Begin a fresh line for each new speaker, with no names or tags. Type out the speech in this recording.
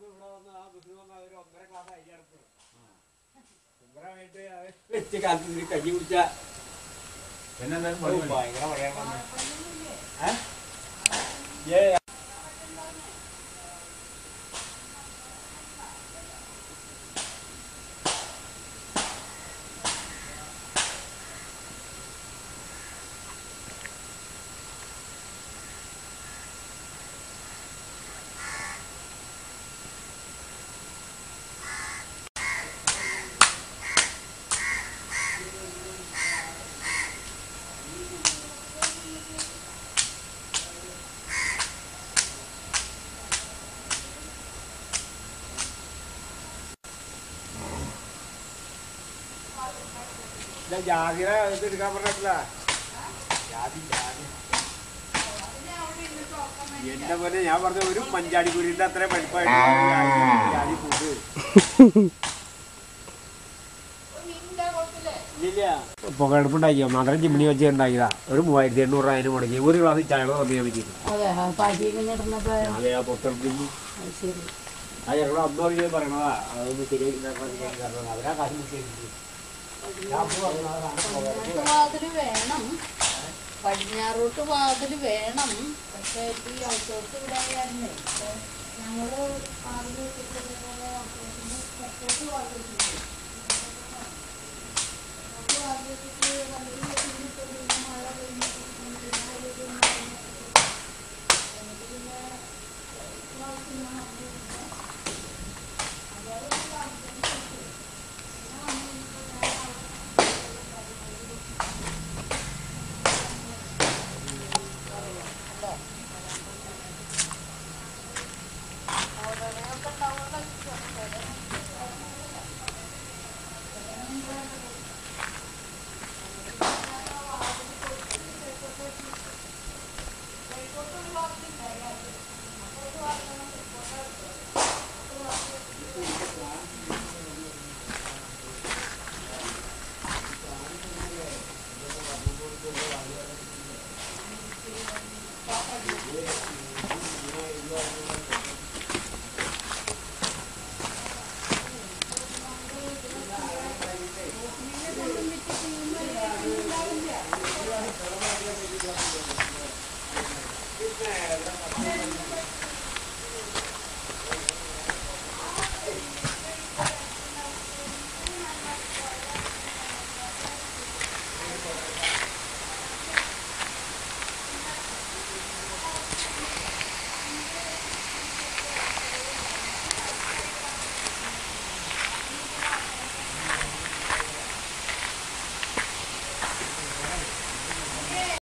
മുമ്പ് ഇവിടെ വന്ന് ആ ബസ്സിന് വന്ന ഒരു ഒന്നര ക്ലാസ് അരി അടക്കണം സുന്ദരമായിട്ട് അത് വെച്ച് കാലത്ത് ഇതിന് കഞ്ഞി കുടിച്ച
പിന്നെ എന്തായാലും
ഓ,
പണി പണി.
ഭയങ്കര പറയാൻ ഏ ഇല്ല, ജാതിര ഇത് എടുക്കാൻ പറഞ്ഞിട്ടില്ല ജാതി ജാതി എന്റെ പോലെ ഞാൻ പറഞ്ഞ ഒരു മഞ്ചാടി കുരിന്റെ അത്ര പഠിപ്പായിട്ട് ജാതി ഫുഡ് ഇല്ല പുകയെടുപ്പുണ്ടാക്കിയോ മാത്രം ചിമ്മിണി വെച്ച് ഉണ്ടാക്കിയതാ ഒരു മൂവായിരത്തി എണ്ണൂറ് അതിന് മുടങ്ങി ഒരു ഗ്ലാസ് ചായ തന്നു ഞാൻ വെച്ചിരുന്നു
അതെ പാക്കിങ് ഇടുന്നപ്പോ
അതെ ആ പുറത്തെടുക്കുന്നു
അത് ശരി
ആ ഞങ്ങൾ അന്ന് പറഞ്ഞത് പറയണതാ അതൊന്ന് ശരിയാക്കി അവരാ കാശ് മുക്കിയിരിക്കും
പടിഞ്ഞാറോട്ട് വാതില് വേണം പടിഞ്ഞാറോട്ട് വാതില് വേണം പക്ഷേ ഈ ഔട്ട്ഡോർസ് ഇവിടെ ആയിരുന്നേ പക്ഷേ ഞങ്ങള് വാതില് വെച്ചിട്ട് ഇതേപോലെ ഔട്ട്ഡോർസിന് പുറത്തോട്ട് വാതിൽ വെച്ചിട്ടുണ്ട്. പുറത്തോട്ട് വാതിൽ വെച്ചിട്ട് വണ്ടി വെച്ചിട്ട് പിന്നെ മഴ പെയ്യുമ്പോൾ പിന്നെ ഒരു ഇത് എന്നിട്ട് പിന്നെ ഇപ്രാവശ്യം ഞാൻ അത് അതായത് താമസിച്ചിട്ട് ഞാൻ വന്നിട്ട് നേരെ
ആ